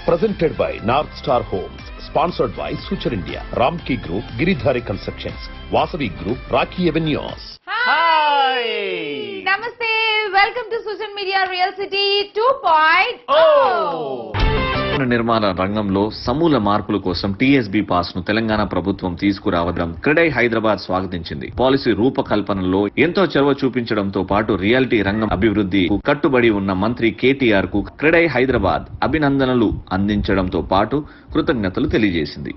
Presented by North Star Homes. Sponsored by Suture India, Ramki Group, Giridhari Constructions, Vasavi Group, Rocky Avenues. నమస్తే welcome to social media real city two point భవన నిర్మాణ రంగంలో సమూల మార్పుల కోసం TSB pass ను తెలంగాణ ప్రభుత్వం తీసుకురావడం క్రెడై హైదరాబాద్ స్వాగతించింది పాలసీ రూపకల్పనలో ఎంతో చొరవ చూపించడంతో పాటు రియాలిటీ రంగం అభివృద్ధి కట్టుబడి ఉన్న మంత్రి కేటీఆర్ కు క్రెడై హైదరాబాద్ అభినందనలు అందించడంతో పాటు కృతజ్ఞతలు తెలియజేసింది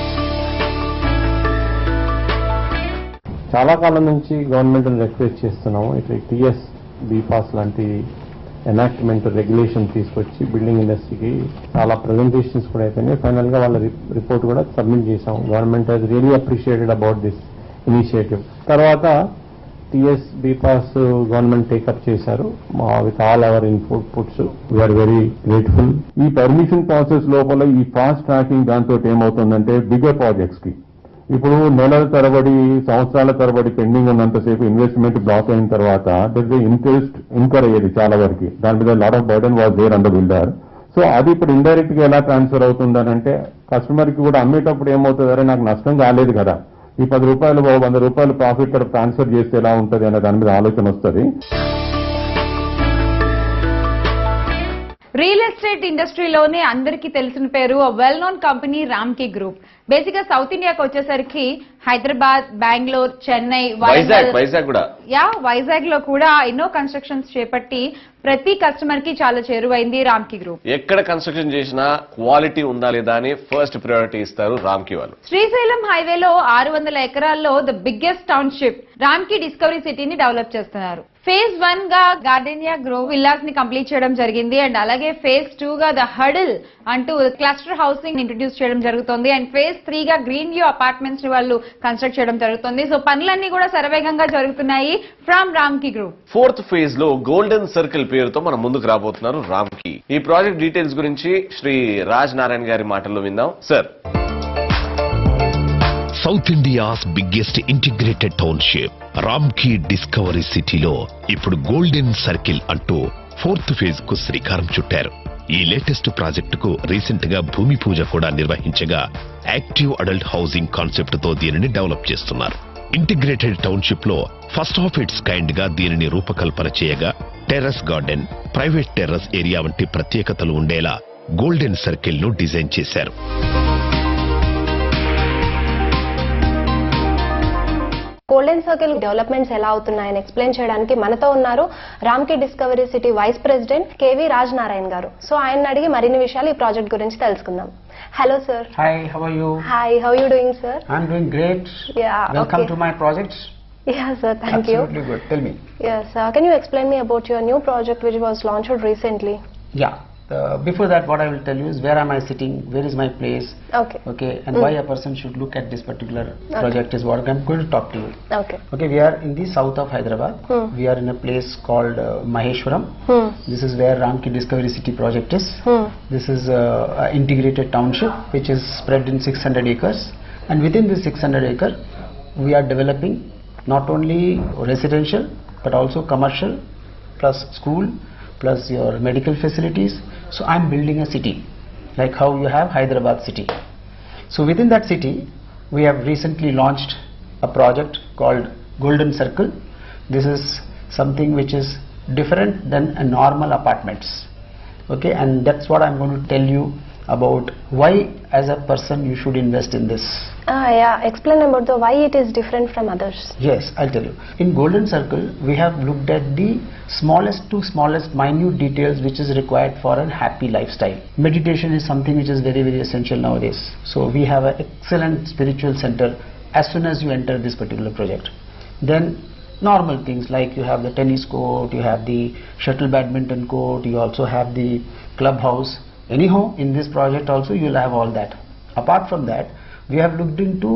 చాలా కాలం నుంచి గవర్నమెంట్ రిక్వెస్ట్ చేస్తున్నాము ఇట్లా టిఎస్ బీపాస్ లాంటి ఎనాక్ట్మెంట్ రెగ్యులేషన్ తీసుకొచ్చి బిల్డింగ్ ఇండస్ట్రీకి చాలా ప్రజెంటేషన్స్ కూడా అయిపోయినాయి ఫైనల్ గా వాళ్ళ రిపోర్ట్ కూడా సబ్మిట్ చేశాం government he's really appreciated about this initiative తర్వాత టిఎస్ బీపాస్ గవర్నమెంట్ టేకప్ చేశారు with all our input puts we're very grateful ఈ పర్మిషన్ ప్రాసెస్ లోపల ఈ ఫాస్ట్ ట్రాకింగ్ దాంతో ఏమవుతుందంటే బిగ్గర్ ప్రాజెక్ట్స్ కి ఇప్పుడు నెలల తరబడి సంవత్సరాల తరబడి పెండింగ్ ఉన్నంతసేపు ఇన్వెస్ట్మెంట్ బ్లాక్ అయిన తర్వాత దర్ ఇంట్రెస్ట్ ఇన్కర్ అయ్యేది చాలా వరకు దాని మీద lot of burden was there and builder so అది ఇప్పుడు ఇండైరెక్ట్ గా ఎలా ట్రాన్స్ఫర్ అవుతుందనంటే కస్టమర్ కి కూడా అమ్మేటప్పుడు ఏమవుతుంది అరే నాకు నష్టం కాలేదు కదా ఈ పది రూపాయలు ఓ వంద రూపాయలు ప్రాఫిట్ ఇక్కడ ట్రాన్స్ఫర్ చేస్తే ఎలా ఉంటుంది అనే దాని మీద ఆలోచన వస్తుంది రియల్ ఎస్టేట్ ఇండస్ట్రీలోనే అందరికీ తెలిసిన పేరు well known company Ramky group basic గా సౌత్ ఇండియాకి వచ్చేసరికి హైదరాబాద్ బెంగళూరు చెన్నై వైజాగ్ వరంగల్ వైజాగ్ కూడా యా వైజాగ్ లో కూడా ఎన్నో కన్స్ట్రక్షన్స్ చేపట్టి ప్రతి కస్టమర్ కి చాలా చేరువైంది రామ్కి గ్రూప్ ఎక్కడ కన్స్ట్రక్షన్ చేసినా క్వాలిటీ ఉందా లేదా అని ఫస్ట్ ప్రయారిటీ ఇస్తారు రామ్కి వాళ్ళు శ్రీశైలం హైవేలో ఆరు వందల ఎకరాల్లో the biggest township Ramky Discovery సిటీని డెవలప్ చేస్తున్నారు ఫేజ్ వన్ గా గార్డెనియా గ్రో విల్లాస్ ని కంప్లీట్ చేయడం జరిగింది అండ్ అలాగే ఫేజ్ టూ గా ద హడిల్ అంటూ క్లస్టర్ హౌసింగ్ ఇంట్రడ్యూస్ చేయడం జరుగుతుంది అండ్ ఫేజ్ త్రీ గా గ్రీన్ వ్యూ అపార్ట్మెంట్స్ ని వాళ్ళు కన్స్ట్రక్ట్ చేయడం జరుగుతుంది సో పనులన్నీ కూడా శరవేగంగా జరుగుతున్నాయి from Ramky group fourth phase లో గోల్డెన్ సర్కిల్ పేరుతో మనం ముందుకు రాబోతున్నారు రామ్కి ఈ ప్రాజెక్ట్ డీటెయిల్స్ గురించి శ్రీ రాజ్ నారాయణ గారి మాటల్లో విందాం sir south India's biggest integrated township Ramky Discovery సిటీలో ఇప్పుడు గోల్డెన్ సర్కిల్ అంటూ ఫోర్త్ ఫేజ్ కు శ్రీకారం చుట్టారు ఈ లేటెస్ట్ ప్రాజెక్టుకు రీసెంట్ గా భూమి పూజ కూడా నిర్వహించగా యాక్టివ్ అడల్ట్ హౌసింగ్ కాన్సెప్ట్ తో దీనిని డెవలప్ చేస్తున్నారు ఇంటిగ్రేటెడ్ టౌన్షిప్ లో ఫస్ట్ ఆఫ్ ఇట్స్ కైండ్ గా దీనిని రూపకల్పన చేయగా terrace garden private terrace area వంటి ప్రత్యేకతలు ఉండేలా గోల్డెన్ సర్కిల్ ను డిజైన్ చేశారు గోల్డెన్ సర్కిల్ డెవలప్మెంట్స్ ఎలా అవుతున్నాయని ఎక్స్ప్లెయిన్ చేయడానికి మనతో ఉన్నారు Ramky Discovery City vice president KV Raj Narayan గారు సో ఆయన అడిగి మరిన్ని విషయాలు ఈ ప్రాజెక్ట్ గురించి తెలుసుకుందాం hello sir Hi, how are you? Hi how you doing sir I'm doing great. Yeah, Welcome okay. to my project. Yeah sir thank you Absolutely good. Tell me. yes uh, can you explain me about your new project which was launched recently Yeah. Uh, before that, what I will tell you is where am I sitting? Where is my place? okay Okay, and why a person should look at this particular project is what I'm going to talk to you. okay Okay, we are in the south of Hyderabad. Hmm. We are in a place called uh, Maheshwaram. hmm This is where Ramki Discovery City project is. hmm This is uh, an integrated township which is spread in 600 acres and within this 600 acre we are developing not only residential but also commercial plus school plus your medical facilities. So I'm building a city like how you have Hyderabad city. So within that city we have recently launched a project called Golden Circle. This is something which is different than a normal apartments okay and that's what i'm going to tell you about why as a person you should invest in this ah yeah explain about the why it is different from others yes i'll tell you in golden circle we have looked at the smallest to smallest minute details which is required for a happy lifestyle meditation is something which is very very essential nowadays so we have an excellent spiritual center as soon as you enter this particular project then normal things like you have the tennis court you have the shuttle badminton court you also have the clubhouse anyhow in this project also you will have all that apart from that we have looked into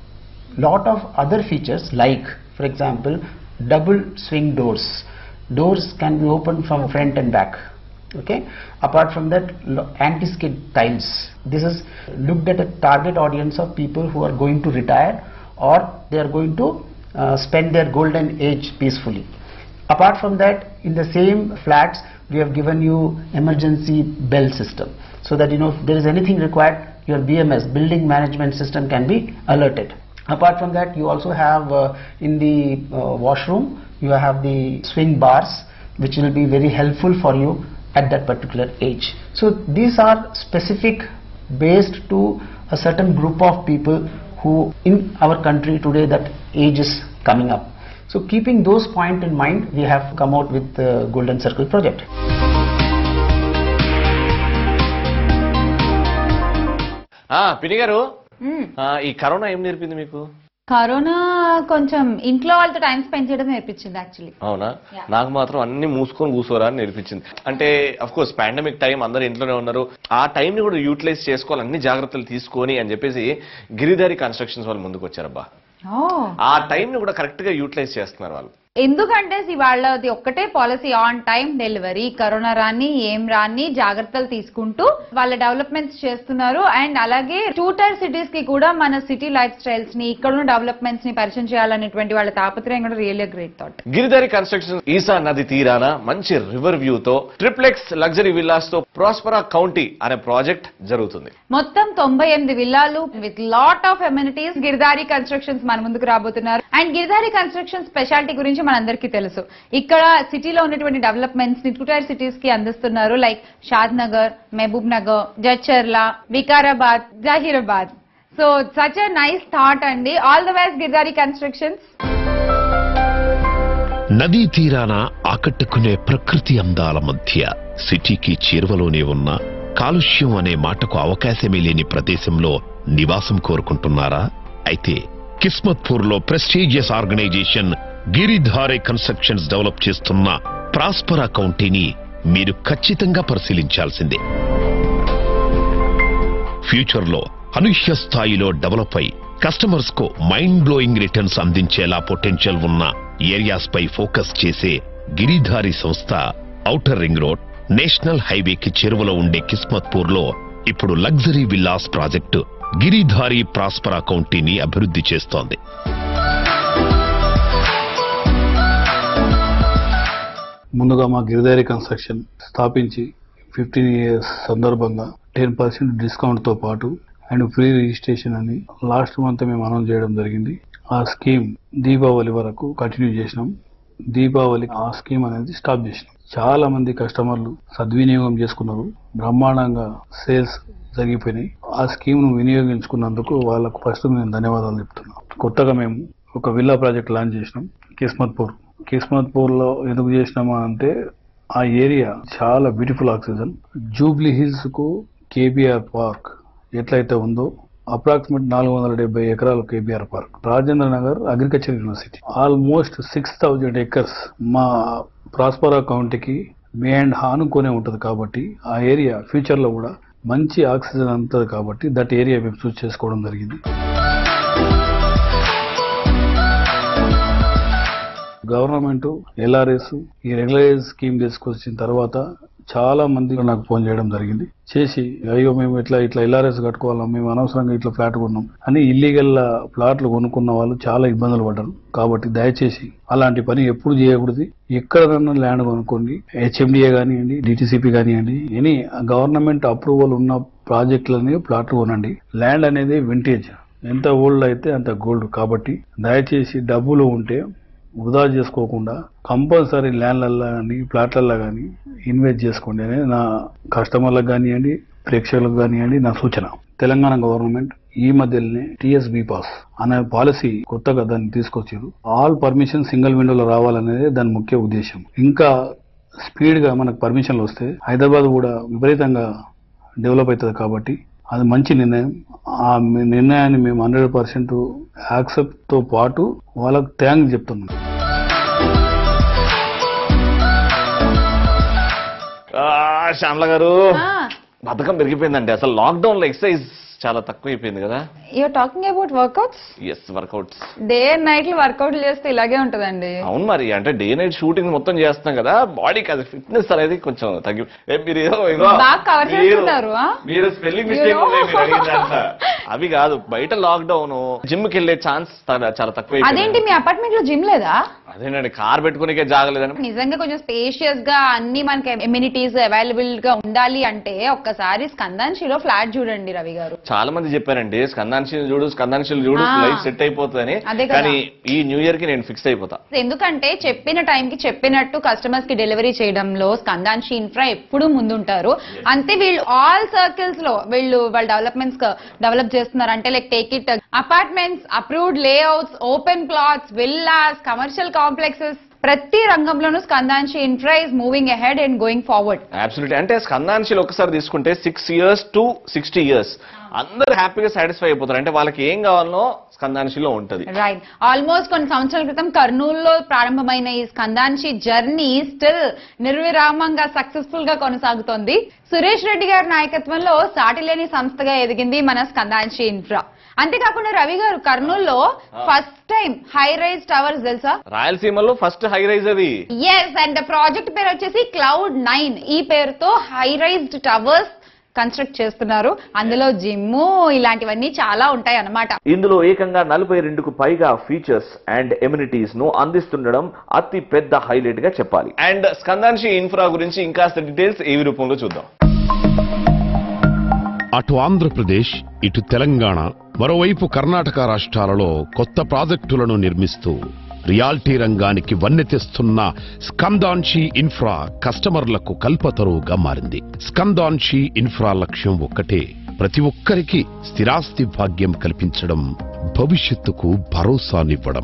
lot of other features like for example double swing doors doors can be opened from front and back okay apart from that lo- anti-skid tiles this is looked at a target audience of people who are going to retire or they are going to uh, spend their golden age peacefully apart from that in the same flats we have given you emergency bell system so that you know if there is anything required your bms building management system can be alerted apart from that you also have uh, in the uh, washroom you have the swing bars which will be very helpful for you at that particular age so these are specific based to a certain group of people who in our country today that age is coming up so keeping those point in mind we have come out with the golden circle project ఆ పిని గారు మ్మ్. ఆ, ఈ corona ఏం నేర్పింది మీకు corona కొంచెం ఇంట్లో వాళ్ళతో టైం స్పెండ్ చేయడం నేర్పించింది యాక్చువల్లీ అవునా Yeah. నాకు మాత్రం అన్ని మూసుకొని కూర్చోరా అని నేర్పించింది అంటే అఫ్ కోర్స్ పాండమిక్ టైం అందరూ ఇంట్లోనే ఉన్నారు ఆ టైం ని కూడా యూటిలైజ్ చేసుకోవాలి అన్ని జాగ్రత్తలు తీసుకొని అని చెప్పేసి గిరిధారి కన్స్ట్రక్షన్స్ వాళ్ళు ముందుకు వచ్చారబ్బా ఆ టైం ని కూడా కరెక్ట్ గా యూటిలైజ్ చేస్తున్నారు వాళ్ళు ఎందుకంటే see, వాళ్ళది ఒక్కటే policy on time delivery corona రాని ఏం రాని జాగ్రత్తలు తీసుకుంటూ వాళ్ళ డెవలప్మెంట్స్ చేస్తున్నారు అండ్ అలాగే టూ టైర్ సిటీస్ కి కూడా మన సిటీ లైఫ్ స్టైల్స్ ని ఇక్కడ ఉన్న డెవలప్మెంట్స్ ని పరిచయం చేయాలనేటువంటి వాళ్ళ తాపత్రయం కూడా really great thought Giridhari construction Esa నది తీరాన మంచి రివర్ వ్యూ తో ట్రిప్లెక్స్ లగ్జరీ విల్లాస్ తో ప్రాస్పరా కౌంటీ అనే ప్రాజెక్ట్ జరుగుతుంది మొత్తం తొంభై ఎనిమిది విల్లాలు with lot of amenities Giridhari constructions మన ముందుకు రాబోతున్నారు అండ్ గిరిదారి కన్స్ట్రక్షన్ స్పెషాలిటీ గురించి మనందరికీ తెలుసు ఇక్కడ సిటీలో ఉన్నటువంటి డెవలప్మెంట్స్ ని టూ టైర్ సిటీస్ కి అందిస్తున్నారు like Shadnagar Mahbubnagar Jadcherla Vikarabad Zaheerabad so such a nice thought అండి all the best Giridhari constructions నదీ తీరాన ఆకట్టుకునే ప్రకృతి అందాల మధ్య సిటీకి చేరువలోనే ఉన్న కాలుష్యం అనే మాటకు అవకాశమే లేని ప్రదేశంలో నివాసం కోరుకుంటున్నారా అయితే కిస్మత్పూర్ లో prestigious organisation Giridhari constructions develop చేస్తున్న ప్రాస్పరా కౌంటీని మీరు ఖచ్చితంగా పరిశీలించాల్సిందే ఫ్యూచర్ లో అనూహ్య స్థాయిలో డెవలప్ అయి కస్టమర్స్ కు మైండ్ బ్లోయింగ్ రిటర్న్స్ అందించేలా పొటెన్షియల్ ఉన్న ఏరియాస్ పై ఫోకస్ చేసే గిరిధారి సంస్థ ఔటర్ రింగ్ రోడ్ నేషనల్ హైవేకి చెరువులో ఉండే కిస్మత్పూర్ లో ఇప్పుడు luxury villas project Giridhari Prospera కౌంటీని అభివృద్ధి చేస్తోంది ముందుగా మా గిరిదారి కన్స్ట్రక్షన్ స్థాపించి ఫిఫ్టీన్ ఇయర్స్ సందర్భంగా టెన్ పర్సెంట్ డిస్కౌంట్తో పాటు అండ్ ఫ్రీ రిజిస్ట్రేషన్ అని లాస్ట్ మంత్ మేము అనౌన్స్ చేయడం జరిగింది ఆ స్కీమ్ దీపావళి వరకు కంటిన్యూ చేసినాం దీపావళి ఆ స్కీమ్ అనేది స్టాప్ చేసినాం చాలా మంది కస్టమర్లు సద్వినియోగం చేసుకున్నారు బ్రహ్మాండంగా సేల్స్ జరిగిపోయినాయి ఆ స్కీమ్ ను వినియోగించుకున్నందుకు వాళ్ళకు ఫస్ట్ నేను ధన్యవాదాలు చెప్తున్నాం కొత్తగా మేము ఒక విల్లా ప్రాజెక్ట్ లాంచ్ చేసినాం కిస్మత్పూర్ కిస్మత్పూర్ లో ఎందుకు చేసినామా అంటే ఆ ఏరియా చాలా బ్యూటిఫుల్ ఆక్సిజన్ జూబ్లీ హిల్స్ కు కేబీఆర్ పార్క్ ఎట్లయితే ఉందో అప్రాక్సిమేట్ నాలుగు వందల డెబ్బై ఎకరాలు KBR park Rajendranagar agriculture university almost six thousand acres మా ప్రాస్పరా కౌంటీకి మే అండ్ ఆనుకునే ఉంటుంది కాబట్టి ఆ ఏరియా ఫ్యూచర్ లో కూడా మంచి ఆక్సిజన్ అంతది కాబట్టి దట్ ఏరియా మేము చూస్ చేసుకోవడం జరిగింది గవర్నమెంట్ ఎల్ఆర్ఎస్ ఈ రెగ్యులరైజ్ స్కీమ్ తీసుకొచ్చిన తర్వాత చాలా మంది నాకు ఫోన్ చేయడం జరిగింది చేసి అయ్యో మేము ఇట్లా ఇట్లా ఎల్ఆర్ఎస్ కట్టుకోవాలా మేము అనవసరంగా ఇట్లా ఫ్లాట్ కొన్నాం అని ఇల్లీగల్ ప్లాట్లు కొనుక్కున్న వాళ్ళు చాలా ఇబ్బందులు పడ్డారు కాబట్టి దయచేసి అలాంటి పని ఎప్పుడు చేయకూడదు ఎక్కడన్నా ల్యాండ్ కొనుక్కోండి హెచ్ఎండిఏ కానివ్వండి డిటిసిపి కానివ్వండి ఎనీ గవర్నమెంట్ అప్రూవల్ ఉన్న ప్రాజెక్టులని ప్లాట్లు కొనండి ల్యాండ్ అనేది వింటేజ్ ఎంత ఓల్డ్ అయితే అంత గోల్డ్ కాబట్టి దయచేసి డబ్బులు ఉంటే వృధా చేసుకోకుండా కంపల్సరీ ల్యాండ్లల్లో కానీ ప్లాట్లల్లో కానీ ఇన్వెస్ట్ చేసుకోండి అనేది నా కస్టమర్లకు కానివ్వండి ప్రేక్షకులకు కానివ్వండి నా సూచన తెలంగాణ గవర్నమెంట్ ఈ మధ్యలోనే టిఎస్బి పాస్ అనే పాలసీ కొత్తగా దాన్ని తీసుకొచ్చారు ఆల్ పర్మిషన్ సింగిల్ విండోలో రావాలనేది దాని ముఖ్య ఉద్దేశం ఇంకా స్పీడ్ గా మనకు పర్మిషన్లు వస్తే హైదరాబాద్ కూడా విపరీతంగా డెవలప్ అవుతుంది కాబట్టి అది మంచి నిర్ణయం ఆ నిర్ణయాన్ని మేము హండ్రెడ్ పర్సెంట్ యాక్సెప్ట్ తో పాటు వాళ్ళకు థ్యాంక్స్ చెప్తున్నాం ఆ, శ్యామల గారు ఆ, బద్ధకం పెరిగిపోయిందండి అసలు లాక్డౌన్ లో ఎక్సర్సైజ్ చాలా తక్కువ అయిపోయింది కదా you're talking about workouts yes workouts day and night వర్కౌట్లు చేస్తే ఇలాగే ఉంటదండి అవును మరి అంటే డే నైట్ షూటింగ్ మొత్తం చేస్తున్నాం కదా బాడీకి అది ఫిట్నెస్ అనేది కొంచెం తగ్గి ఏ, మీరు ఏదో ఇగో, బాగా cover మీరు- చేస్తుంటారు, ఆ? మీరు స్పెల్లింగ్ You మిస్టేక్ know. అవి కాదు బయట లాక్డౌన్ జిమ్ కి వెళ్ళే ఛాన్స్ చాలా తక్కువ అదేంటి మీ అపార్ట్మెంట్ లో జిమ్ లేదా అదేనండి కార్ పెట్టుకునే జాగలేదని నిజంగా కొంచెం స్పేషియస్ గా అన్ని మనకి ఎమ్యూనిటీస్ అవైలబుల్ గా ఉండాలి అంటే ఒక్కసారి స్కందాన్షిలో ఫ్లాట్ చూడండి రవి గారు చాలా మంది చెప్పారండి స్కందాంశీలు చూడు స్కందాంశీలు చూడు ఆ. లైఫ్ సెట్ అయిపోతుందని అదే కదా. కానీ ఈ న్యూ ఇయర్ కి నేను ఫిక్స్ అయిపోతా ఎందుకంటే చెప్పిన టైం కి చెప్పినట్టు కస్టమర్స్ కి డెలివరీ చేయడంలో స్కందాన్షి ఇన్ఫ్రా ఎప్పుడు ముందుంటారు అంతే వీళ్ళు ఆల్ సర్కిల్స్ లో వీళ్ళు వాళ్ళ డెవలప్మెంట్స్ డెవలప్ చేస్తున్నారు అంటే like take it apartments approved layouts open plots villas commercial complexes ప్రతి రంగంలోనూ Skandanshi infra is moving ahead and going forward absolute అంటే స్కందాంశీలు ఒకసారి తీసుకుంటే six years to sixty years అందరూ హ్యాపీగా సాటిస్ఫై అయిపోతారు అంటే వాళ్ళకి ఏం కావాలనో స్కందాంశిలో ఉంటది రైట్ ఆల్మోస్ట్ కొన్ని సంవత్సరాల క్రితం కర్నూలులో ప్రారంభమైన ఈ స్కందాన్షి జర్నీ స్టిల్ నిర్విరామంగా సక్సెస్ఫుల్ గా కొనసాగుతోంది సురేష్ రెడ్డి గారి నాయకత్వంలో సాటిలేని సంస్థగా ఎదిగింది మన స్కందాన్షి ఇన్ఫ్రా అంతేకాకుండా రవి గారు కర్నూలులో first time high rise towers తెలుసా రాయలసీమలో ఫస్ట్ హై రైజ్ అది ఎస్ అండ్ ప్రాజెక్ట్ పేరు వచ్చేసి క్లౌడ్ నైన్ ఈ పేరుతో హై రైజ్డ్ టవర్స్ కన్స్ట్రక్ట్ చేస్తున్నారు అందులో జిమ్ ఇలాంటివన్నీ చాలా ఉంటాయి అన్నమాట ఇందులో ఏకంగా నలభై రెండుకు పైగా ఫీచర్స్ అండ్ ఎమ్యూనిటీస్ ను అందిస్తుండడం అతి పెద్ద హైలైట్ గా చెప్పాలి అండ్ స్కందాంశి ఇన్ఫ్రా గురించి ఇంకాస్త డీటెయిల్స్ ఏవి రూపంలో చూద్దాం అటు ఆంధ్రప్రదేశ్ ఇటు తెలంగాణ మరోవైపు కర్ణాటక రాష్ట్రాలలో కొత్త ప్రాజెక్టులను నిర్మిస్తూ రియాల్టీ రంగానికి వన్నె తెస్తున్న స్కందాన్షి ఇన్ఫ్రా కస్టమర్లకు కల్పతరువుగా మారింది స్కందాన్షి ఇన్ఫ్రా లక్ష్యం ఒక్కటే ప్రతి ఒక్కరికి స్థిరాస్తి భాగ్యం కల్పించడం భవిష్యత్తుకు భరోసానివ్వడం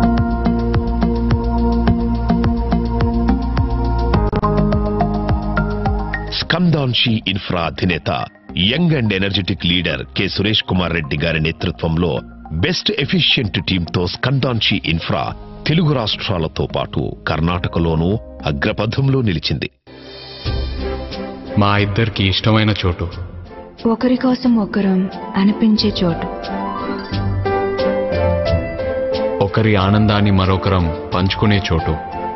స్కందాన్షి ఇన్ఫ్రా అధినేత young and energetic leader K Suresh Kumar Reddy గారి నేతృత్వంలో బెస్ట్ ఎఫిషియెంట్ టీంతో స్కందాన్షి ఇన్ఫ్రా తెలుగు రాష్ట్రాలతో పాటు కర్ణాటకలోనూ అగ్రపథంలో నిలిచింది మా ఇద్దరికి ఇష్టమైన చోటు ఒకరి కోసం ఒకరం అనిపించే చోటు ఒకరి ఆనందాన్ని మరొకరం పంచుకునే చోటు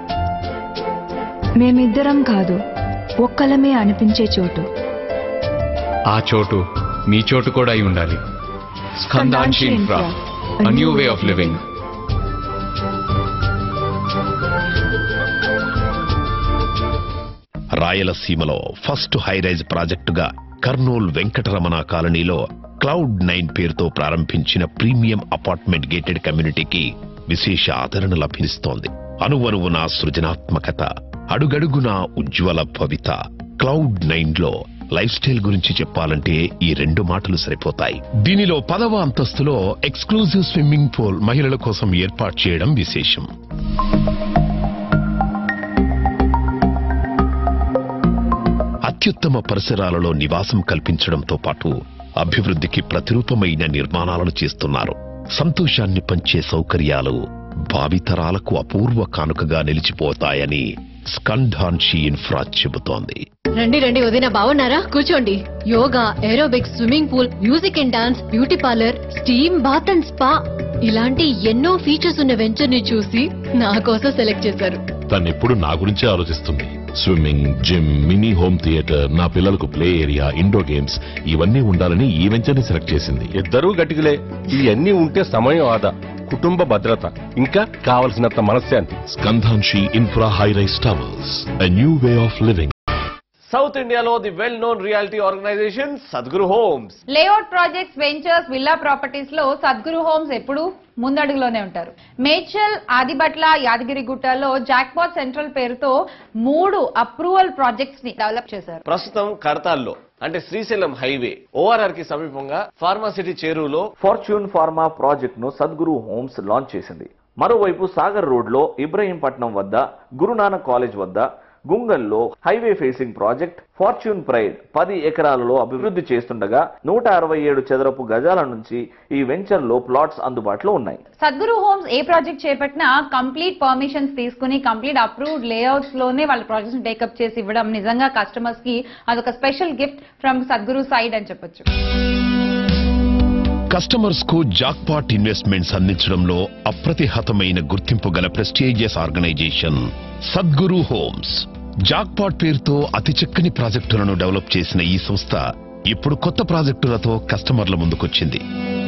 మేమిద్దరం కాదు ఒక్కలమే అనిపించే చోటు ఆ చోటు మీ చోటు కూడా అయి ఉండాలి Skandanshi infra a new way of living రాయలసీమలో ఫస్ట్ హైరైజ్ ప్రాజెక్టుగా కర్నూల్ వెంకటరమణ కాలనీలో క్లౌడ్ నైన్ పేరుతో ప్రారంభించిన ప్రీమియం అపార్ట్మెంట్ గేటెడ్ కమ్యూనిటీకి విశేష ఆదరణ లభిస్తోంది అనువనువున సృజనాత్మకత అడుగడుగునా ఉజ్వల భవిత క్లౌడ్ నైన్ లో లైఫ్ స్టైల్ గురించి చెప్పాలంటే ఈ రెండు మాటలు సరిపోతాయి దీనిలో పదవ అంతస్తులో ఎక్స్క్లూజివ్ స్విమ్మింగ్ పూల్ మహిళల కోసం ఏర్పాటు చేయడం విశేషం అత్యుత్తమ పరిసరాలలో నివాసం కల్పించడంతో పాటు అభివృద్ధికి ప్రతిరూపమైన నిర్మాణాలను చేస్తున్నారు సంతోషాన్ని పంచే సౌకర్యాలు భావితరాలకు అపూర్వ కానుకగా నిలిచిపోతాయని స్కండాన్షి ఇన్ఫ్రా చెబుతోంది రండి రండి వదిన బాగున్నారా కూర్చోండి yoga aerobics swimming pool music and dance beauty parlour steam bath and spa ఇలాంటి ఎన్నో ఫీచర్స్ ఉన్న వెంచర్ ని చూసి నా కోసం సెలెక్ట్ చేశారు తనెప్పుడు నా గురించే ఆలోచిస్తుంది swimming gym mini home theatre నా పిల్లలకు ప్లే ఏరియా ఇండోర్ గేమ్స్ ఇవన్నీ ఉండాలని ఈ వెంచర్ని సెలెక్ట్ చేసింది ఇద్దరూ గట్టిగలే ఇవన్నీ ఉంటే సమయం ఆదా కుటుంబ భద్రత ఇంకా కావలసినంత మనశ్శాంతి Skandanshi infra high rise towers a new way of living south ఇండియాలో the well known reality organisation Sadguru homes layout projects ventures villa properties లో సద్గురు హోమ్స్ ఎప్పుడు ముందడుగులోనే ఉంటారు మేడ్చల్ ఆదిబట్ల యాదగిరిగుట్టలో జాక్పాట్ సెంట్రల్ పేరుతో మూడు అప్రూవల్ ప్రాజెక్ట్స్ ని డెవలప్ చేశారు ప్రస్తుతం కడతాల్లో అంటే శ్రీశైలం హైవే ఓఆర్ఆర్ కి సమీపంగా ఫార్మాసిటీ చేరువులో ఫార్చ్యూన్ ఫార్మా ప్రాజెక్ట్ ను సద్గురు హోమ్స్ లాంచ్ చేసింది మరోవైపు సాగర్ రోడ్ లో ఇబ్రహీంపట్నం వద్ద గురునానక్ కాలేజ్ వద్ద గుంగల్లో highway facing project fortune pride పది ఎకరాలలో అభివృద్ధి చేస్తుండగా నూట అరవై ఏడు చదరపు గజాల నుంచి ఈ వెంచర్ లో ప్లాట్స్ అందుబాటులో ఉన్నాయి సద్గురు హోమ్స్ ఏ ప్రాజెక్ట్ చేపట్టినా కంప్లీట్ పర్మిషన్స్ తీసుకుని కంప్లీట్ అప్రూవ్డ్ లేఅవుట్స్ లోనే వాళ్ళ ప్రాజెక్ట్స్ టేకప్ చేసి ఇవ్వడం నిజంగా కస్టమర్స్ కి అదొక special gift from Sadguru side అని చెప్పొచ్చు కస్టమర్స్ కు జాక్పాట్ ఇన్వెస్ట్మెంట్స్ అందించడంలో అప్రతిహతమైన గుర్తింపు గల prestigious organisation Sadguru homes jackpot పేరుతో అతి చక్కని ప్రాజెక్టులను డెవలప్ చేసిన ఈ సంస్థ ఇప్పుడు కొత్త ప్రాజెక్టులతో కస్టమర్ల ముందుకొచ్చింది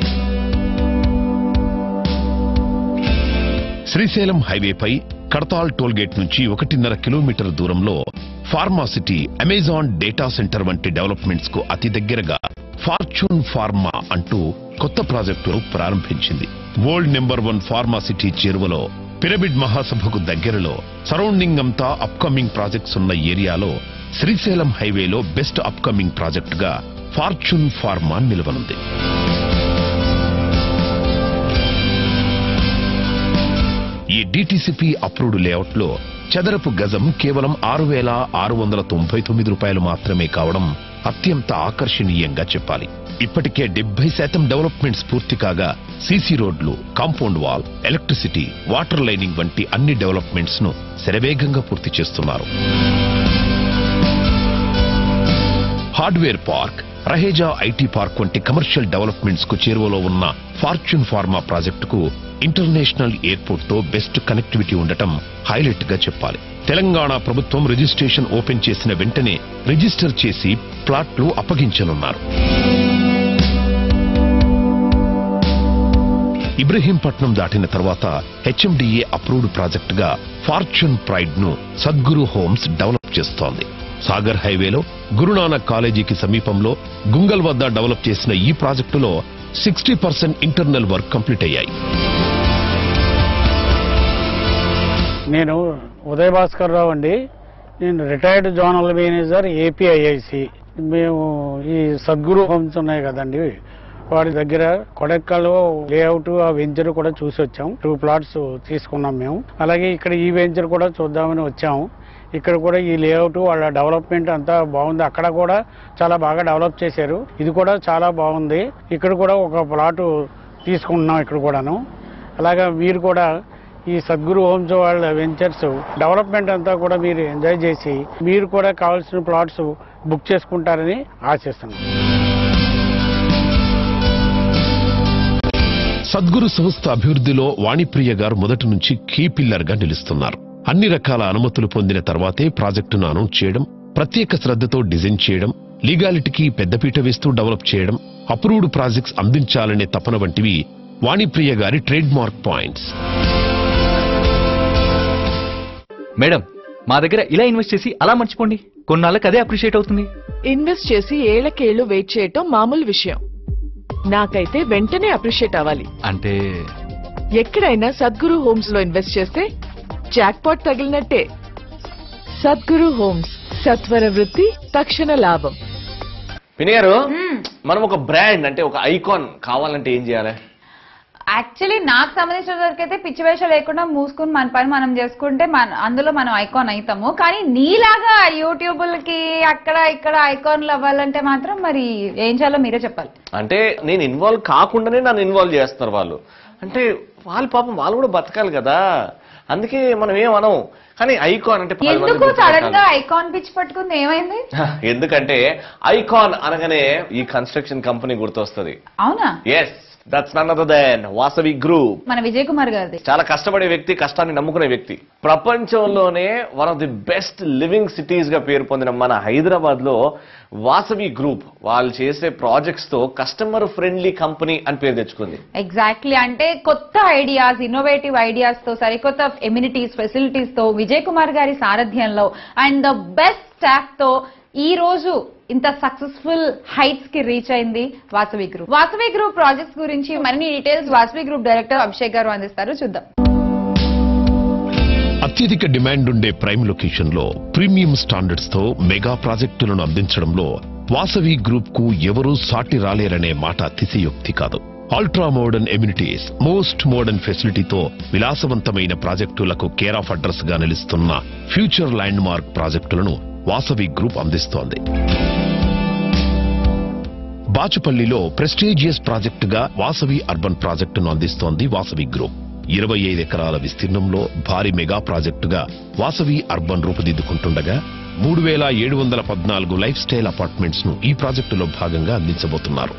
శ్రీశైలం హైవేపై కడతాల్ టోల్గేట్ నుంచి ఒకటిన్నర కిలోమీటర్ దూరంలో ఫార్మాసిటీ అమెజాన్ డేటా సెంటర్ వంటి డెవలప్మెంట్స్ కు అతి దగ్గరగా ఫార్చ్యూన్ ఫార్మా అంటూ కొత్త ప్రాజెక్టును ప్రారంభించింది వరల్డ్ నెంబర్ వన్ ఫార్మాసిటీ చేరువలో పిరమిడ్ మహాసభకు దగ్గరలో సరౌండింగ్ అంతా అప్కమింగ్ ప్రాజెక్ట్స్ ఉన్న ఏరియాలో శ్రీశైలం హైవేలో బెస్ట్ అప్కమింగ్ ప్రాజెక్టుగా ఫార్చ్యూన్ ఫార్మా నిలవనుంది ఈ డిటిసిపి అప్రూవ్డ్ లేఅవుట్ లో చదరపు గజం కేవలం ఆరు వేల ఆరు వందల తొంభై తొమ్మిది రూపాయలు మాత్రమే కావడం అత్యంత ఆకర్షణీయంగా చెప్పాలి ఇప్పటికే డెబ్బై శాతం డెవలప్మెంట్స్ పూర్తి కాగా సీసీ రోడ్లు compound wall electricity water lining వంటి అన్ని డెవలప్మెంట్స్ ను శరవేగంగా పూర్తి చేస్తున్నారు hardware park Raheja IT park వంటి కమర్షియల్ డెవలప్మెంట్స్ కు చేరువలో ఉన్న ఫార్చ్యూన్ ఫార్మా ప్రాజెక్టుకు ఇంటర్నేషనల్ ఎయిర్పోర్ట్ తో బెస్ట్ కనెక్టివిటీ ఉండటం హైలైట్ గా చెప్పాలి తెలంగాణ ప్రభుత్వం రిజిస్ట్రేషన్ ఓపెన్ చేసిన వెంటనే రిజిస్టర్ చేసి ప్లాట్లు అప్పగించనున్నారు ఇబ్రహీంపట్నం దాటిన తర్వాత హెచ్ఎండిఏ అప్రూవ్డ్ ప్రాజెక్టుగా ఫార్చ్యూన్ ప్రైడ్ ను సద్గురు హోమ్స్ డెవలప్ చేస్తోంది సాగర్ హైవేలో గురునానక్ కాలేజీకి సమీపంలో గుంగల్ వద్ద డెవలప్ చేసిన ఈ ప్రాజెక్టులో sixty percent internal work complete అయ్యాయి నేను ఉదయ్ భాస్కర్ రావు అండి నేను రిటైర్డ్ జోనల్ మేనేజర్ ఏపీఐఐసి మేము ఈ సద్గురు హోమ్స్ ఉన్నాయి కదండి వాడి దగ్గర కొడెక్కల్లో లేఅవుట్ ఆ వెంచర్ కూడా చూసి వచ్చాం టూ ప్లాట్స్ తీసుకున్నాం మేము అలాగే ఇక్కడ ఈ వెంచర్ కూడా చూద్దామని వచ్చాము ఇక్కడ కూడా ఈ లేఅవుట్ వాళ్ళ డెవలప్మెంట్ అంతా బాగుంది అక్కడ కూడా చాలా బాగా డెవలప్ చేశారు ఇది కూడా చాలా బాగుంది ఇక్కడ కూడా ఒక ప్లాట్ తీసుకుంటున్నాం ఇక్కడ కూడాను అలాగా మీరు కూడా ఈ సద్గురు హోమ్స్ వాళ్ళ వెంచర్స్ డెవలప్మెంట్ అంతా కూడా మీరు ఎంజాయ్ చేసి మీరు కూడా కావాల్సిన ప్లాట్స్ బుక్ చేసుకుంటారని ఆశిస్తున్నాం సద్గురు సంస్థ అభివృద్ధిలో వాణిప్రియ గారు మొదటి నుంచి కీ పిల్లర్ గా నిలుస్తున్నారు అన్ని రకాల అనుమతులు పొందిన తర్వాతే ప్రాజెక్టును అనౌన్స్ చేయడం ప్రత్యేక శ్రద్ధతో డిజైన్ చేయడం లీగాలిటీకి పెద్దపీట వేస్తూ డెవలప్ చేయడం అప్రూవ్డ్ ప్రాజెక్ట్స్ అందించాలనే తపన వంటివి వాణిప్రియ గారి ట్రేడ్ మార్క్ పాయింట్స్ మేడం మా దగ్గర ఇలా ఇన్వెస్ట్ చేసి అలా మర్చిపోండి కొన్నాళ్ళకి అదే అప్రిషియేట్ అవుతుంది ఇన్వెస్ట్ చేసి ఏళ్లకేళ్లు వెయిట్ చేయటం మామూలు విషయం నాకైతే వెంటనే అప్రిషియేట్ అవ్వాలి అంటే ఎక్కడైనా సద్గురు హోమ్స్ లో ఇన్వెస్ట్ చేస్తే జాక్పాట్ తగిలినట్టే సద్గురు హోమ్స్ సత్వర వృత్తి తక్షణ లాభం పిని గారు మనం ఒక బ్రాండ్ అంటే ఒక ఐకాన్ కావాలంటే ఏం చేయాలి యాక్చువల్లీ నాకు సంబంధించిన వరకు అయితే పిచ్చి వేషాలు లేకుండా మూసుకుని మన పని మనం చేసుకుంటే మన అందులో మనం ఐకాన్ అవుతాము కానీ నీలాగా యూట్యూబులకి అక్కడ ఇక్కడ ఐకాన్లు అవ్వాలంటే మాత్రం మరి ఏం చేయాలో మీరే చెప్పాలి అంటే నేను ఇన్వాల్వ్ కాకుండానే నన్ను ఇన్వాల్వ్ చేస్తున్నారు వాళ్ళు అంటే వాళ్ళు పాపం వాళ్ళు కూడా బతకాలి కదా అందుకే మనం ఏమనం కానీ ఐకాన్ అంటే పది మంది ఎందుకు గుర్తుపెట్టాలి. సడన్ గా ఐకాన్ పిచ్చి పట్టుకుంది ఏమైంది ఎందుకంటే ఐకాన్ అనగానే ఈ కన్స్ట్రక్షన్ కంపెనీ గుర్తొస్తుంది అవునా yes that's none other than Vasavi group మన విజయ్ కుమార్ గారిది చాలా కష్టపడే వ్యక్తి కష్టాన్ని నమ్ముకునే వ్యక్తి ప్రపంచంలోనే one of the best living cities గా పేరు పొందిన మన హైదరాబాద్ లో వాసవి గ్రూప్ వాళ్ళు చేసే ప్రాజెక్ట్స్ తో కస్టమర్ ఫ్రెండ్లీ కంపెనీ అని పేరు తెచ్చుకుంది ఎగ్జాక్ట్లీ అంటే కొత్త ఐడియాస్ ఇన్నోవేటివ్ ఐడియాస్ తో సరికొత్త ఎమ్యూనిటీస్ ఫెసిలిటీస్ తో విజయ్ కుమార్ గారి సారథ్యంలో అండ్ ద బెస్ట్ స్టాఫ్ తో ఈ రోజు ఇంత సక్సెస్ఫుల్ హైట్స్ కి రీచ్ అయింది Vasavi Group Vasavi Group projects గురించి మరిన్ని details Vasavi Group director Abhishek garu అందిస్తారు చూద్దాం అత్యధిక డిమాండ్ ఉండే ప్రైమ్ లొకేషన్ లో ప్రీమియం స్టాండర్డ్స్ తో మెగా ప్రాజెక్టులను అందించడంలో వాసవి గ్రూప్ కు ఎవరూ సాటి రాలేరనే మాట అతిశయోక్తి కాదు ultra modern amenities most modern ఫెసిలిటీతో విలాసవంతమైన ప్రాజెక్టులకు కేర్ ఆఫ్ అడ్రస్ గా నిలుస్తున్న ఫ్యూచర్ ల్యాండ్ మార్క్ ప్రాజెక్టులను వాసవి గ్రూప్ అందిస్తోంది బాచుపల్లిలో ప్రెస్టీజియస్ ప్రాజెక్టుగా వాసవి అర్బన్ ప్రాజెక్టును అందిస్తోంది వాసవి గ్రూప్ ఇరవై ఐదు ఎకరాల విస్తీర్ణంలో భారీ మెగా ప్రాజెక్టుగా వాసవి అర్బన్ రూపుదిద్దుకుంటుండగా మూడు వేల ఏడు వందల పద్నాలుగు లైఫ్ స్టైల్ అపార్ట్మెంట్స్ ను ఈ ప్రాజెక్టులో భాగంగా అందించబోతున్నారు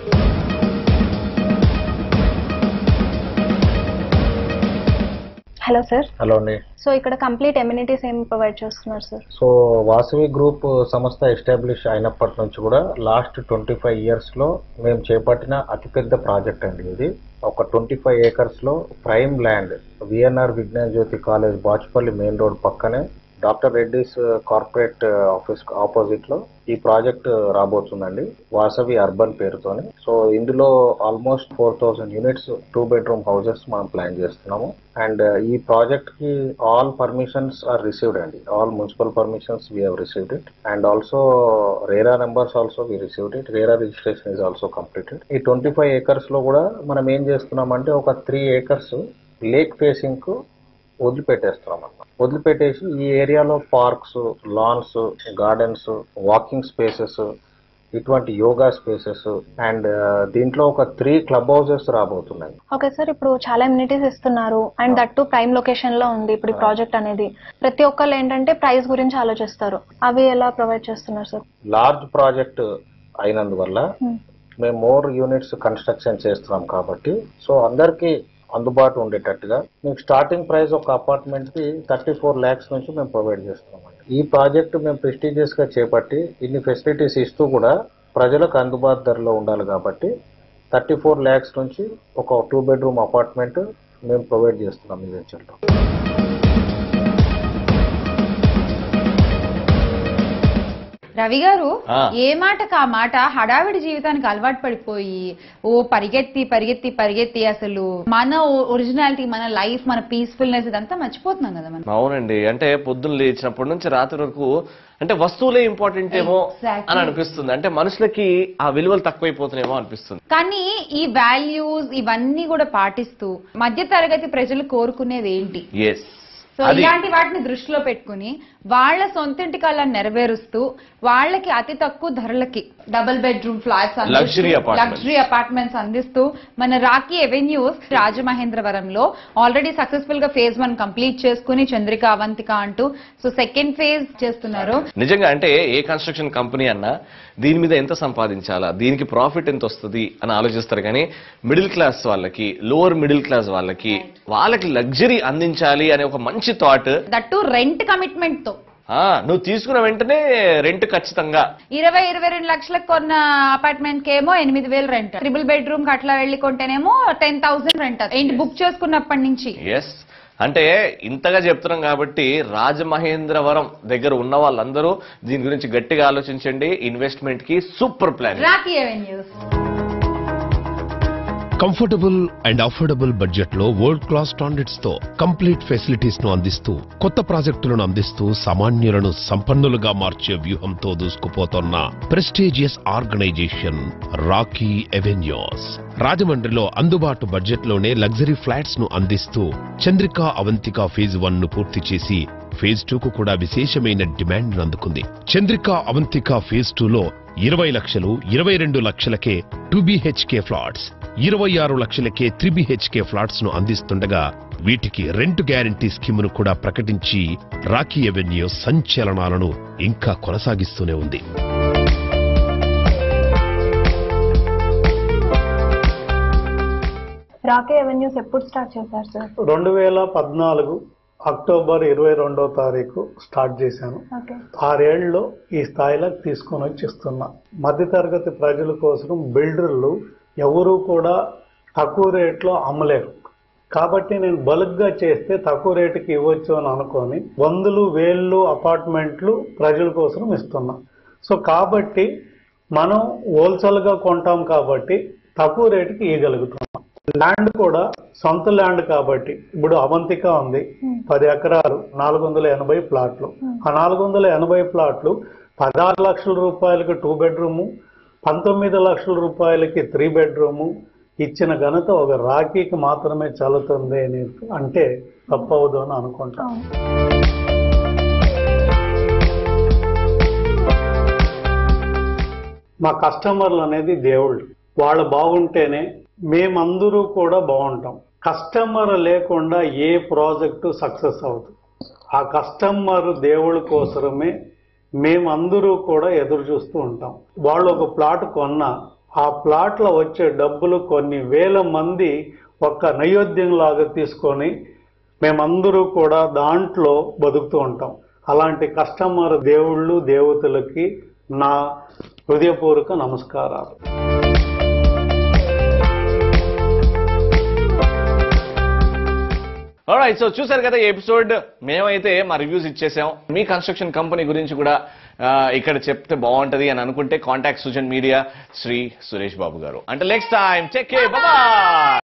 హలో సార్ హలో అండి సో ఇక్కడ కంప్లీట్ ఎమ్యూనిటీస్ ఏం ప్రొవైడ్ చేస్తున్నారు సార్ సో వాసవి గ్రూప్ సంస్థ ఎస్టాబ్లిష్ అయినప్పటి నుంచి కూడా లాస్ట్ ట్వంటీ ఫైవ్ ఇయర్స్లో మేము చేపట్టిన అతిపెద్ద ప్రాజెక్ట్ అండి ఇది ఒక ట్వంటీ ఫైవ్ ఏకర్స్లో prime land VNR Vignan Jyothi college Bachupally main road పక్కనే doctor Reddy's corporate office opposite లో ఈ ప్రాజెక్ట్ రాబోతుందండి వాసవి అర్బన్ పేరుతోని సో ఇందులో almost four thousand units two bedroom houses మనం ప్లాన్ చేస్తున్నాము అండ్ ఈ ప్రాజెక్ట్ కి ఆల్ పర్మిషన్స్ ఆర్ రిసీవ్డ్ అండి all municipal permissions we have received it and also RERA numbers also we received it RERA registration is also completed ఈ twenty five acres లో కూడా మనం ఏం చేస్తున్నామంటే ఒక త్రీ ఏకర్స్ లేక్ ఫేసింగ్ కు వదిలిపెట్టేస్తున్నాం అన్నమాట వదిలిపెట్టేసి ఈ ఏరియాలో parks lawns gardens walking spaces ఇటువంటి యోగా స్పేసెస్ అండ్ దీంట్లో ఒక త్రీ క్లబ్ హౌసెస్ రాబోతున్నాయి ఓకే సార్ ఇప్పుడు చాలా ఎమ్యూనిటీస్ ఇస్తున్నారు and that too prime location లో ఉంది ఇప్పుడు ఈ ప్రాజెక్ట్ అనేది ప్రతి ఒక్కళ్ళు ఏంటంటే ప్రైస్ గురించి ఆలోచిస్తారు అవి ఎలా ప్రొవైడ్ చేస్తున్నారు సార్ లార్జ్ ప్రాజెక్ట్ అయినందువల్ల మేము మోర్ యూనిట్స్ కన్స్ట్రక్షన్ చేస్తున్నాం కాబట్టి సో అందరికీ అందుబాటు ఉండేటట్టుగా మీకు స్టార్టింగ్ ప్రైస్ ఒక అపార్ట్మెంట్ కి థర్టీ ఫోర్ ల్యాక్స్ నుంచి మేము ప్రొవైడ్ చేస్తున్నాం ఈ ప్రాజెక్ట్ మేము ప్రెస్టీజియస్ గా చేపట్టి ఇన్ని ఫెసిలిటీస్ ఇస్తూ కూడా ప్రజలకు అందుబాటు ధరలో ఉండాలి కాబట్టి థర్టీ ఫోర్ ల్యాక్స్ నుంచి ఒక టూ బెడ్రూమ్ అపార్ట్మెంట్ మేము ప్రొవైడ్ చేస్తున్నాం ఈ వెంచర్లో రవి గారు ఆ. ఏ మాటకు ఆ మాట హడావిడి జీవితానికి అలవాటు పడిపోయి ఓ పరిగెత్తి పరిగెత్తి పరిగెత్తి అసలు మన ఒరిజినాలిటీ మన లైఫ్ మన పీస్ఫుల్నెస్ ఇదంతా మర్చిపోతున్నాం కదా మనం అవునండి అంటే పొద్దున్న లేచినప్పటి నుంచి రాత్రి వరకు అంటే వస్తువులే ఇంపార్టెంట్ ఏమో Exactly. అని అనిపిస్తుంది అంటే మనుషులకి ఆ విలువలు తక్కువైపోతున్నాయేమో అనిపిస్తుంది కానీ ఈ వాల్యూస్ ఇవన్నీ కూడా పాటిస్తూ మధ్య తరగతి ప్రజలు కోరుకునేది ఏంటి ఎస్ సో అది ఇలాంటి వాటిని దృష్టిలో పెట్టుకుని వాళ్ళ సొంతింటి కళ్ళని నెరవేరుస్తూ వాళ్ళకి అతి తక్కువ ధరలకి double bedroom flats Luxury apartments. Luxury apartments అందిస్తూ మన రాకీ ఎవెన్యూస్ రాజమహేంద్రవరంలో ఆల్రెడీ సక్సెస్ఫుల్ గా ఫేజ్ వన్ కంప్లీట్ చేసుకుని చంద్రిక అవంతిక అంటూ సో సెకండ్ ఫేజ్ చేస్తున్నారు నిజంగా అంటే ఏ కన్స్ట్రక్షన్ కంపెనీ అన్నా దీని మీద ఎంత సంపాదించాలా దీనికి ప్రాఫిట్ ఎంత వస్తుంది అని ఆలోచిస్తారు కానీ మిడిల్ క్లాస్ వాళ్ళకి లోవర్ మిడిల్ క్లాస్ వాళ్ళకి వాళ్ళకి లగ్జరీ అందించాలి అనే ఒక మంచి థాట్ దట్టు రెంట్ కమిట్మెంట్ తో నువ్వు తీసుకున్న వెంటనే రెంట్ ఖచ్చితంగా ఇరవై ఇరవై రెండు లక్షలకు కొన్న అపార్ట్మెంట్ కి ఏమో ఎనిమిది వేలు రెంట్ ట్రిపుల్ బెడ్రూమ్ కి అట్లా వెళ్ళి కొంటేనేమో టెన్ థౌసండ్ రెంట్ ఏంటి బుక్ చేసుకున్నప్పటి నుంచి ఎస్ అంటే ఇంతగా చెప్తున్నాం కాబట్టి రాజమహేంద్రవరం దగ్గర ఉన్న వాళ్ళందరూ దీని గురించి గట్టిగా ఆలోచించండి ఇన్వెస్ట్మెంట్ కి super plan Rocky Avenues comfortable and affordable budget లో వరల్డ్ క్లాస్ స్టాండర్డ్స్ తో కంప్లీట్ ఫెసిలిటీస్ ను అందిస్తూ కొత్త ప్రాజెక్టులను అందిస్తూ సామాన్యులను సంపన్నులుగా మార్చే వ్యూహంతో దూసుకుపోతున్న ప్రెస్టీజియస్ ఆర్గనైజేషన్ రాకీ ఎవెన్యూస్ రాజమండ్రిలో అందుబాటు బడ్జెట్ లోనే లగ్జరీ ఫ్లాట్స్ ను అందిస్తూ చంద్రికా అవంతిక ఫేజ్ వన్ ను పూర్తి చేసి ఫేజ్ టూ కు కూడా విశేషమైన డిమాండ్ అందుకుంది చంద్రికా అవంతిక ఫేజ్ టూ లో ఇరవై లక్షలు ఇరవై రెండు లక్షలకే టూ బీహెచ్కే ఫ్లాట్స్ ఇరవై ఆరు లక్షలకే త్రీ బీహెచ్కే ఫ్లాట్స్ ను అందిస్తుండగా వీటికి రెంట్ గ్యారంటీ స్కీమ్ ను కూడా ప్రకటించి రాకీ ఎవెన్యూ సంచలనాలను ఇంకా కొనసాగిస్తూనే ఉంది రాకే అవెన్యూస్ ఎప్పుడు స్టార్ట్ చేశారు సార్ రెండు వేల పద్నాలుగు అక్టోబర్ ఇరవై రెండో తారీఖు స్టార్ట్ చేశాను ఓకే ఆరేళ్లలో ఈ స్థాయిలోకి తీసుకొని వచ్చి ఇస్తున్నా మధ్యతరగతి ప్రజల కోసం బిల్డర్లు ఎవరూ కూడా తక్కువ రేట్లో అమ్మలేరు కాబట్టి నేను బల్క్గా చేస్తే తక్కువ రేటుకి ఇవ్వచ్చు అని అనుకొని వందలు వేళ్ళు అపార్ట్మెంట్లు ప్రజల కోసం ఇస్తున్నా సో కాబట్టి మనం హోల్సేల్గా కొంటాం కాబట్టి తక్కువ రేటుకి ఇవ్వగలుగుతున్నాం ల్యాండ్ కూడా సొంత ల్యాండ్ కాబట్టి ఇప్పుడు అవంతిక ఉంది పది ఎకరాలు నాలుగు వందల ఎనభై ప్లాట్లు ఆ నాలుగు వందల ఎనభై ప్లాట్లు పదహారు లక్షల రూపాయలకి టూ బెడ్రూము పంతొమ్మిది లక్షల రూపాయలకి త్రీ బెడ్రూము ఇచ్చిన ఘనత ఒక రాఖీకి మాత్రమే చల్లుతుంది అని అంటే తప్పవదు అని అనుకుంటా మా కస్టమర్లు అనేది దేవుళ్ళు వాళ్ళు బాగుంటేనే మేమందరూ కూడా బాగుంటాం కస్టమర్ లేకుండా ఏ ప్రాజెక్టు సక్సెస్ అవుతుంది ఆ కస్టమర్ దేవుడి కోసమే మేమందరూ కూడా ఎదురు చూస్తూ ఉంటాం వాళ్ళు ఒక ప్లాట్ కొన్నా ఆ ప్లాట్లో వచ్చే డబ్బులు కొన్ని వేల మంది ఒక నైవేద్యం లాగా తీసుకొని మేమందరూ కూడా దాంట్లో బతుకుతూ ఉంటాం అలాంటి కస్టమర్ దేవుళ్ళు దేవతలకి నా హృదయపూర్వక నమస్కారాలు రైట్ సో చూసారు కదా ఈ ఎపిసోడ్ మేమైతే మా రివ్యూస్ ఇచ్చేసాం మీ కన్స్ట్రక్షన్ కంపెనీ గురించి కూడా ఆ, ఇక్కడ చెప్తే బాగుంటది అని అనుకుంటే కాంటాక్ట్ సుజన్ మీడియా శ్రీ సురేష్ బాబు గారు అంటే నెక్స్ట్ టైం చెక్ బాబా